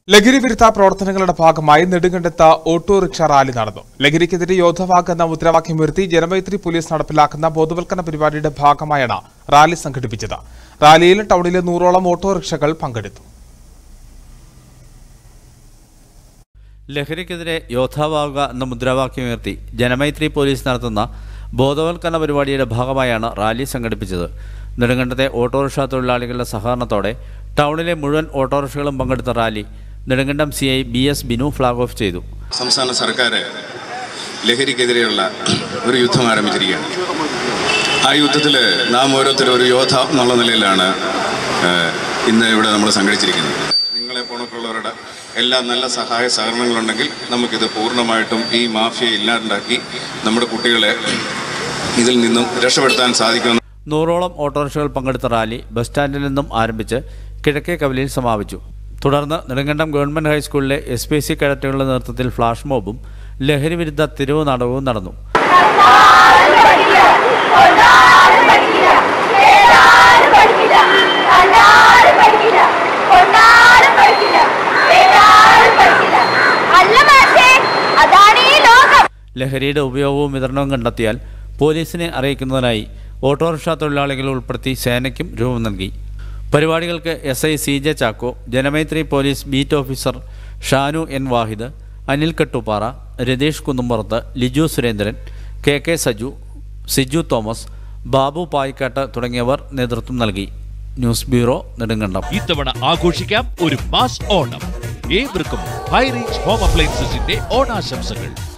ലഹരി വിരുദ്ധ പ്രവർത്തനങ്ങളുടെ ഭാഗമായി നെടുങ്കണ്ടത്ത് ഓട്ടോറിക്ഷ റാലി നടന്നു ലഹരിക്കെതിരെ യോദ്ധവാഗ് എന്ന മുദ്രാവാക്യമുയർത്തി ജനമൈത്രി പോലീസ് നടപ്പിലാക്കുന്ന ബോധവൽക്കരണ പരിപാടിയുടെ ഭാഗമായാണ് റാലി സംഘടിപ്പിച്ചത് റാലിയിൽ ടൗണിലെ നൂറോളം ഓട്ടോറിക്ഷകൾ പങ്കെടുത്തു ലഹരിക്കെതിരെ യോദ്ധാവാകുക എന്ന മുദ്രാവാക്യമുയർത്തി ജനമൈത്രി പോലീസ് നടത്തുന്ന ബോധവൽക്കരണ പരിപാടിയുടെ ഭാഗമായാണ് റാലി സംഘടിപ്പിച്ചത് നെടുങ്കണ്ടത്തെ ഓട്ടോറിക്ഷ തൊഴിലാളികളുടെ സഹകരണത്തോടെ ടൗണിലെ മുഴുവൻ ഓട്ടോറിക്ഷകളും പങ്കെടുത്ത rally Nedumkandam C I B S Binu flag off ചെയ്തു സംസ്ഥാന സർക്കാർ ലഹരിക്കെതിരെയുള്ള ഒരു യുദ്ധം ആരംഭിച്ചിരിക്കുകയാണ് ആ യുദ്ധത്തിൽ നാം ഓരോരുത്തരും ഒരു യോദ്ധ എന്നുള്ള നിലയിലാണ് ഏഹ്, ഇന്ന് ഇവിടെ നമ്മൾ സംഘടിച്ചിരിക്കുന്നത് നിങ്ങളെ പോണക്കുള്ളവരുടെ എല്ലാ നല്ല സഹായ സഹകരണങ്ങളുണ്ടെങ്കിൽ നമുക്കിത് പൂർണ്ണമായിട്ടും ഈ മാഫിയ ഇല്ലാണ്ടാക്കി നമ്മുടെ കുട്ടികളെ ഇതിൽ നിന്നും രക്ഷപ്പെടുത്താൻ സാധിക്കുമെന്ന് നൂറോളം ഓട്ടോറിക്ഷകൾ പങ്കെടുത്ത റാലി ബസ് സ്റ്റാൻഡിൽ നിന്നും ആരംഭിച്ച് കിഴക്കേ കവലയിൽ സമാപിച്ചു തുടർന്ന് നെടുങ്കണ്ടം ഗവൺമെന്റ് ഹൈസ്കൂളിലെ എസ് പി സി കേഡറ്റുകളുടെ നേതൃത്വത്തിൽ ഫ്ലാഷ് മോബും ലഹരി വിരുദ്ധ തെരുവ് നാടകവും നടന്നു അല്ല മാഷേ അതാണ് ഈ ലോകം ലഹരിയുടെ ഉപയോഗവും വിതരണവും കണ്ടെത്തിയാൽ പോലീസിനെ അറിയിക്കുന്നതിനായി ഓട്ടോറിക്ഷ തൊഴിലാളികളെ ഉൾപ്പെടുത്തി സേനയ്ക്കും രൂപം നൽകി പരിപാടികൾക്ക് S I C J Chacko Janamaithri police beat officer Shanu N Vahid Anil Kattupara Ratheesh Kunnumpurath Liju Surendran K K Saju Siju Thomas Babu Payikkattu തുടങ്ങിയവർ നേതൃത്വം നൽകി ന്യൂസ് ബ്യൂറോ നെടുങ്കണ്ടം ഇത്തവണ ആഘോഷിക്കാം ഒരു മാസ് ഓണം ഏവർക്കും ഹൈ റേഞ്ച് ഹോം അപ്ലയൻസസിന്റെ ഓണാശംസകൾ